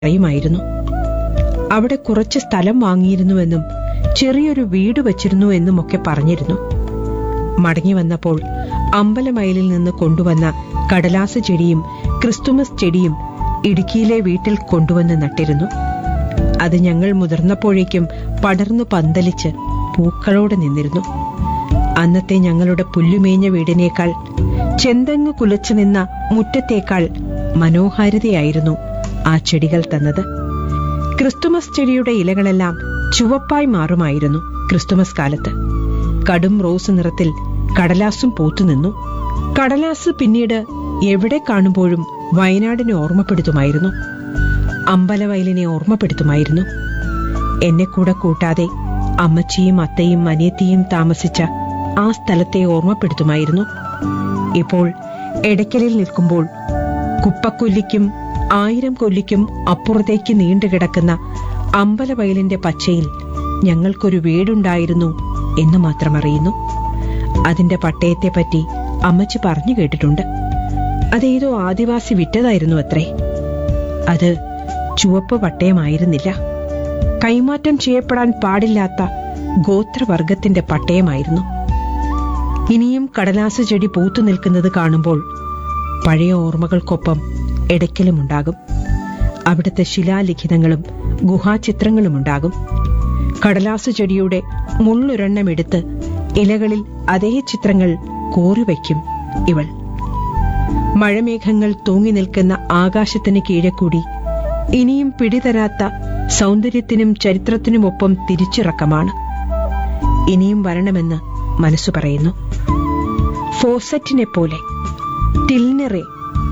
പറയുമായിരുന്നു അവിടെ കുറച്ച് സ്ഥലം വാങ്ങിയിരുന്നുവെന്നും ചെറിയൊരു വീട് വച്ചിരുന്നു എന്നുമൊക്കെ പറഞ്ഞിരുന്നു മടങ്ങി വന്നപ്പോൾ അമ്പലമയലിൽ നിന്ന് കൊണ്ടുവന്ന കടലാസ് ചെടിയും ക്രിസ്തുമസ് ചെടിയും ഇടുക്കിയിലെ വീട്ടിൽ കൊണ്ടുവന്ന് നട്ടിരുന്നു അത് ഞങ്ങൾ മുതിർന്നപ്പോഴേക്കും പടർന്നു പന്തലിച്ച് പൂക്കളോടെ നിന്നിരുന്നു അന്നത്തെ ഞങ്ങളുടെ പുല്ലുമേഞ്ഞ വീടിനേക്കാൾ ചെന്തങ്ങ് കുലച്ചു നിന്ന മുറ്റത്തേക്കാൾ മനോഹാരിതയായിരുന്നു ആ ചെടികൾ തന്നത് ക്രിസ്തുമസ് ചെടിയുടെ ഇലകളെല്ലാം ചുവപ്പായി മാറുമായിരുന്നു ക്രിസ്തുമസ് കാലത്ത് കടും റോസ് നിറത്തിൽ കടലാസും പൂത്തുനിന്നു കടലാസ് പിന്നീട് എവിടെ കാണുമ്പോഴും വയനാടിനെ ഓർമ്മപ്പെടുത്തുമായിരുന്നു അമ്പലവയലിനെ ഓർമ്മപ്പെടുത്തുമായിരുന്നു എന്നെ കൂടെ കൂട്ടാതെ അമ്മച്ചിയും അത്തയും അനിയത്തിയും താമസിച്ച ആ സ്ഥലത്തെ ഓർമ്മപ്പെടുത്തുമായിരുന്നു ഇപ്പോൾ എടയ്ക്കലിൽ നിൽക്കുമ്പോൾ കുപ്പക്കൊല്ലിക്കും ആയിരം കൊല്ലിക്കും അപ്പുറത്തേക്ക് നീണ്ടുകിടക്കുന്ന അമ്പലവയലിന്റെ പച്ചയിൽ ഞങ്ങൾക്കൊരു വീടുണ്ടായിരുന്നു എന്ന് മാത്രം അറിയുന്നു അതിന്റെ പട്ടയത്തെപ്പറ്റി അമ്മച്ചി പറഞ്ഞു കേട്ടിട്ടുണ്ട് അതേതോ ആദിവാസി വിറ്റതായിരുന്നു അത്രേ അത് ചുവപ്പ് പട്ടയമായിരുന്നില്ല കൈമാറ്റം ചെയ്യപ്പെടാൻ പാടില്ലാത്ത ഗോത്രവർഗത്തിന്റെ പട്ടയമായിരുന്നു ഇനിയും കടലാസ് ചെടി പൂത്തു നിൽക്കുന്നത് കാണുമ്പോൾ പഴയ ഓർമ്മകൾക്കൊപ്പം ഇടയ്ക്കലുമുണ്ടാകും അവിടുത്തെ ശിലാലിഖിതങ്ങളും ഗുഹാചിത്രങ്ങളുമുണ്ടാകും കടലാസ് ചെടിയുടെ മുള്ളൊരെണ്ണം എടുത്ത് ഇലകളിൽ അതേ ചിത്രങ്ങൾ കോറിവയ്ക്കും ഇവൾ മഴമേഘങ്ങൾ തൂങ്ങി നിൽക്കുന്ന ആകാശത്തിന് കീഴെ കൂടി ഇനിയും പിടിതരാത്ത സൗന്ദര്യത്തിനും ചരിത്രത്തിനുമൊപ്പം തിരിച്ചിറക്കമാണ് ഇനിയും വരണമെന്ന് മനസ്സു പറയുന്നു ഫോസറ്റിനെ പോലെ ടിൽനറെ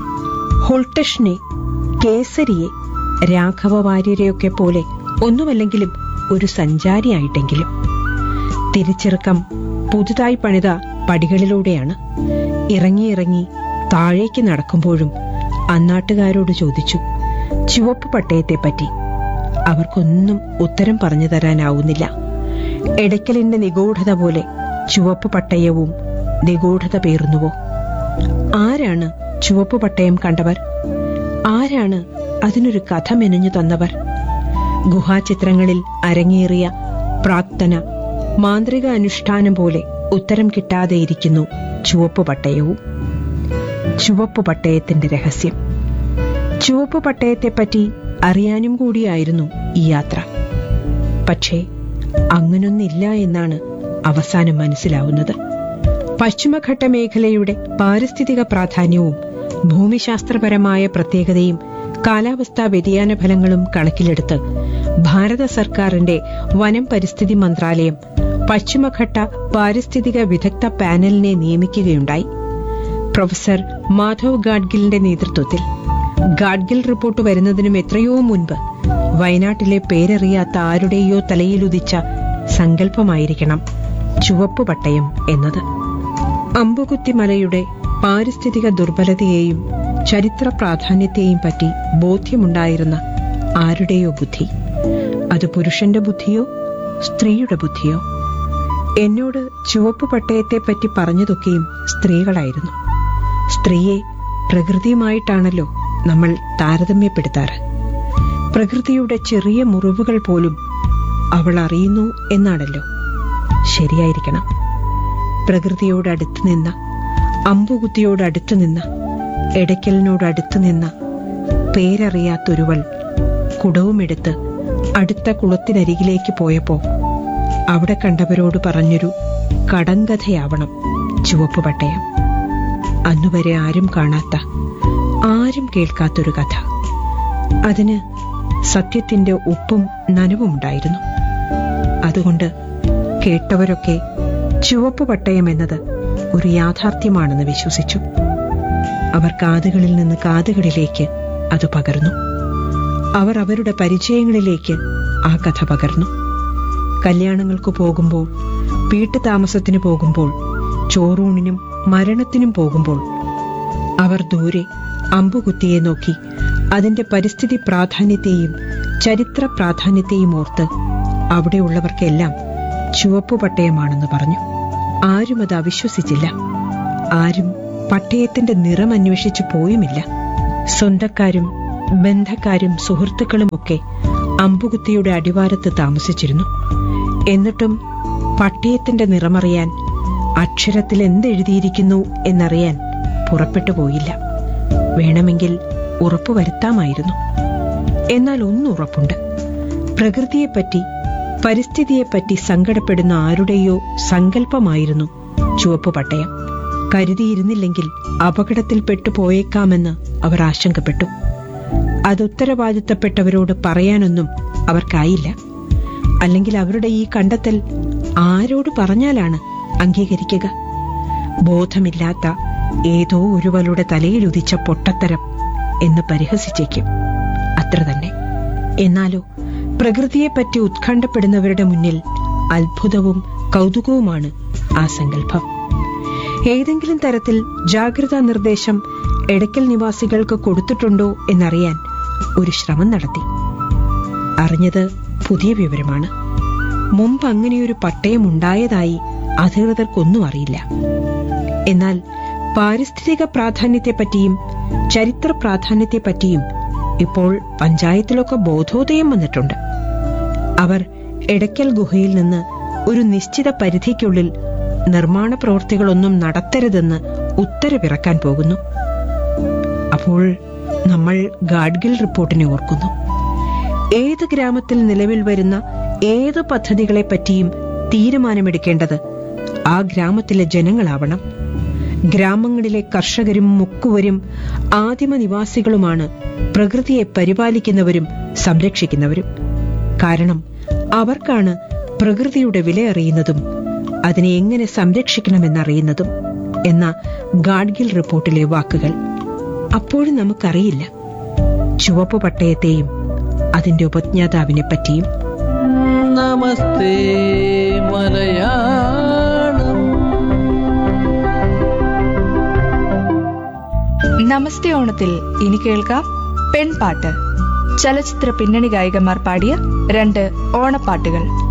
ഹോൾട്ടഷ്നെ കേസരിയെ രാഘവ വാര്യരെയൊക്കെ പോലെ ഒന്നുമല്ലെങ്കിലും ഒരു സഞ്ചാരിയായിട്ടെങ്കിലും തിരിച്ചിറക്കം പുതുതായി പണിത പടികളിലൂടെയാണ് ഇറങ്ങിയിറങ്ങി താഴേക്ക് നടക്കുമ്പോഴും അന്നാട്ടുകാരോട് ചോദിച്ചു ചുവപ്പ് പട്ടയത്തെപ്പറ്റി അവർക്കൊന്നും ഉത്തരം പറഞ്ഞു തരാനാവുന്നില്ല എടയ്ക്കലിന്റെ നിഗൂഢത പോലെ ചുവപ്പ് പട്ടയവും നിഗൂഢത പേറുന്നുവോ ആരാണ് ചുവപ്പ് പട്ടയം കണ്ടവർ ആരാണ് അതിനൊരു കഥ മെനഞ്ഞു തന്നവർ ഗുഹാചിത്രങ്ങളിൽ അരങ്ങേറിയ പ്രാർത്ഥന മാന്ത്രിക അനുഷ്ഠാനം പോലെ ഉത്തരം കിട്ടാതെയിരിക്കുന്നു ചുവപ്പ് പട്ടയവും ചുവപ്പ് പട്ടയത്തിന്റെ രഹസ്യം ചുവപ്പ് പട്ടയത്തെപ്പറ്റി അറിയാനും കൂടിയായിരുന്നു ഈ യാത്ര പക്ഷേ അങ്ങനൊന്നില്ല എന്നാണ് അവസാനം മനസ്സിലാവുന്നത് പശ്ചിമഘട്ട മേഖലയുടെ പാരിസ്ഥിതിക പ്രാധാന്യവും ഭൂമിശാസ്ത്രപരമായ പ്രത്യേകതയും കാലാവസ്ഥാ വ്യതിയാന ഫലങ്ങളും കണക്കിലെടുത്ത് ഭാരത സർക്കാരിന്റെ വനം പരിസ്ഥിതി മന്ത്രാലയം പശ്ചിമഘട്ട പാരിസ്ഥിതിക വിദഗ്ധ പാനലിനെ നിയമിക്കുകയുണ്ടായി പ്രൊഫസർ മാധവ് ഗാഡ്ഗിലിന്റെ നേതൃത്വത്തിൽ ഗാഡ്ഗിൽ റിപ്പോർട്ട് വരുന്നതിനും എത്രയോ മുൻപ് വയനാട്ടിലെ പേരറിയാത്ത ആരുടെയോ തലയിലുദിച്ച സങ്കല്പമായിരിക്കണം ചുവപ്പ് പട്ടയം എന്നത് അമ്പുകുത്തിമലയുടെ പാരിസ്ഥിതിക ദുർബലതയെയും ചരിത്ര പ്രാധാന്യത്തെയും പറ്റി ബോധ്യമുണ്ടായിരുന്ന ആരുടെയോ ബുദ്ധി അത് പുരുഷന്റെ ബുദ്ധിയോ സ്ത്രീയുടെ ബുദ്ധിയോ എന്നോട് ചുവപ്പ് പട്ടയത്തെപ്പറ്റി പറഞ്ഞതൊക്കെയും സ്ത്രീകളായിരുന്നു സ്ത്രീയെ പ്രകൃതിയുമായിട്ടാണല്ലോ നമ്മൾ താരതമ്യപ്പെടുത്താറ് പ്രകൃതിയുടെ ചെറിയ മുറിവുകൾ പോലും അവൾ അറിയുന്നു എന്നാണല്ലോ ശരിയായിരിക്കണം പ്രകൃതിയോടടുത്ത് നിന്ന അമ്പുകുത്തിയോടടുത്ത് നിന്ന എടയ്ക്കലിനോടടുത്ത് നിന്ന പേരറിയാത്തൊരുവൾ കുടവുമെടുത്ത് അടുത്ത കുളത്തിനരികിലേക്ക് പോയപ്പോ അവിടെ കണ്ടവരോട് പറഞ്ഞൊരു കടങ്കഥയാവണം ചുവപ്പ് പട്ടയം അന്നുവരെ ആരും കാണാത്ത ആരും കേൾക്കാത്തൊരു കഥ അതിന് സത്യത്തിന്റെ ഉപ്പും നനവും ഉണ്ടായിരുന്നു അതുകൊണ്ട് കേട്ടവരൊക്കെ ചുവപ്പ് പട്ടയം എന്നത് ഒരു യാഥാർത്ഥ്യമാണെന്ന് വിശ്വസിച്ചു അവർ കാതുകളിൽ നിന്ന് കാതുകളിലേക്ക് അത് പകർന്നു അവർ അവരുടെ പരിചയങ്ങളിലേക്ക് ആ കഥ പകർന്നു കല്യാണങ്ങൾക്ക് പോകുമ്പോൾ വീട്ടുതാമസത്തിന് പോകുമ്പോൾ ചോറൂണിനും മരണത്തിനും പോകുമ്പോൾ അവർ ദൂരെ അമ്പുകുത്തിയെ നോക്കി അതിന്റെ പരിസ്ഥിതി പ്രാധാന്യത്തെയും ചരിത്ര പ്രാധാന്യത്തെയും ഓർത്ത് അവിടെയുള്ളവർക്കെല്ലാം ചുവപ്പ് പട്ടയമാണെന്ന് പറഞ്ഞു ആരും അത് അവിശ്വസിച്ചില്ല ആരും പട്ടയത്തിന്റെ നിറം അന്വേഷിച്ചു പോയുമില്ല സ്വന്തക്കാരും ബന്ധക്കാരും സുഹൃത്തുക്കളുമൊക്കെ അമ്പുകുത്തിയുടെ അടിവാരത്ത് താമസിച്ചിരുന്നു എന്നിട്ടും പട്ടയത്തിന്റെ നിറമറിയാൻ അക്ഷരത്തിൽ എന്തെഴുതിയിരിക്കുന്നു എന്നറിയാൻ പുറപ്പെട്ടു പോയില്ല വേണമെങ്കിൽ ഉറപ്പുവരുത്താമായിരുന്നു എന്നാൽ ഒന്നുറപ്പുണ്ട് പ്രകൃതിയെപ്പറ്റി പരിസ്ഥിതിയെപ്പറ്റി സങ്കടപ്പെടുന്ന ആരുടെയോ സങ്കല്പമായിരുന്നു ചുവപ്പ് പട്ടയം കരുതിയിരുന്നില്ലെങ്കിൽ അപകടത്തിൽപ്പെട്ടു പോയേക്കാമെന്ന് അവർ ആശങ്കപ്പെട്ടു അത് ഉത്തരവാദിത്തപ്പെട്ടവരോട് പറയാനൊന്നും അവർക്കായില്ല അല്ലെങ്കിൽ അവരുടെ ഈ കണ്ടെത്തൽ ആരോട് പറഞ്ഞാലാണ് അംഗീകരിക്കുക ബോധമില്ലാത്ത ഏതോ ഒരുവളുടെ തലയിൽ ഉദിച്ച പൊട്ടത്തരം എന്ന് പരിഹസിച്ചേക്കും അത്ര തന്നെ എന്നാലോ പ്രകൃതിയെപ്പറ്റി ഉത്കണ്ഠപ്പെടുന്നവരുടെ മുന്നിൽ അത്ഭുതവും കൗതുകവുമാണ് ആ സങ്കല്പം ഏതെങ്കിലും തരത്തിൽ ജാഗ്രതാ നിർദ്ദേശം എടക്കൽ നിവാസികൾക്ക് കൊടുത്തിട്ടുണ്ടോ എന്നറിയാൻ ഒരു ശ്രമം നടത്തി അറിഞ്ഞത് പുതിയ വിവരമാണ് മുമ്പ് അങ്ങനെയൊരു പട്ടയം ഉണ്ടായതായി അധികൃതർക്കൊന്നും അറിയില്ല എന്നാൽ പാരിസ്ഥിതിക പ്രാധാന്യത്തെപ്പറ്റിയും ചരിത്ര പ്രാധാന്യത്തെപ്പറ്റിയും ഇപ്പോൾ പഞ്ചായത്തിലൊക്കെ ബോധോദയം വന്നിട്ടുണ്ട് അവർ എടക്കൽ ഗുഹയിൽ നിന്ന് ഒരു നിശ്ചിത പരിധിക്കുള്ളിൽ നിർമ്മാണ പ്രവൃത്തികളൊന്നും നടത്തരുതെന്ന് ഉത്തരവിറക്കാൻ പോകുന്നു അപ്പോൾ നമ്മൾ ഗാഡ്ഗിൽ റിപ്പോർട്ടിനെ ഓർക്കുന്നു ഏത് ഗ്രാമത്തിൽ നിലവിൽ വരുന്ന ഏത് പദ്ധതികളെ പറ്റിയും തീരുമാനമെടുക്കേണ്ടത് ആ ഗ്രാമത്തിലെ ജനങ്ങളാവണം ഗ്രാമങ്ങളിലെ കർഷകരും മുക്കുവരും ആദിമ നിവാസികളുമാണ് പ്രകൃതിയെ പരിപാലിക്കുന്നവരും സംരക്ഷിക്കുന്നവരും കാരണം അവർക്കാണ് പ്രകൃതിയുടെ വില അറിയുന്നതും അതിനെ എങ്ങനെ സംരക്ഷിക്കണമെന്നറിയുന്നതും എന്ന ഗാഡ്ഗിൽ റിപ്പോർട്ടിലെ വാക്കുകൾ അപ്പോഴും നമുക്കറിയില്ല ചുവപ്പ് പട്ടയത്തെയും അതിന്റെ ഉപജ്ഞാതാവിനെ പറ്റിയും നമസ്തേ മലയാളം നമസ്തേ ഓണത്തിൽ ഇനി കേൾക്കാം പെൺപാട്ട് ചലച്ചിത്ര പിന്നണി ഗായികമാർ പാടിയ രണ്ട് ഓണപ്പാട്ടുകൾ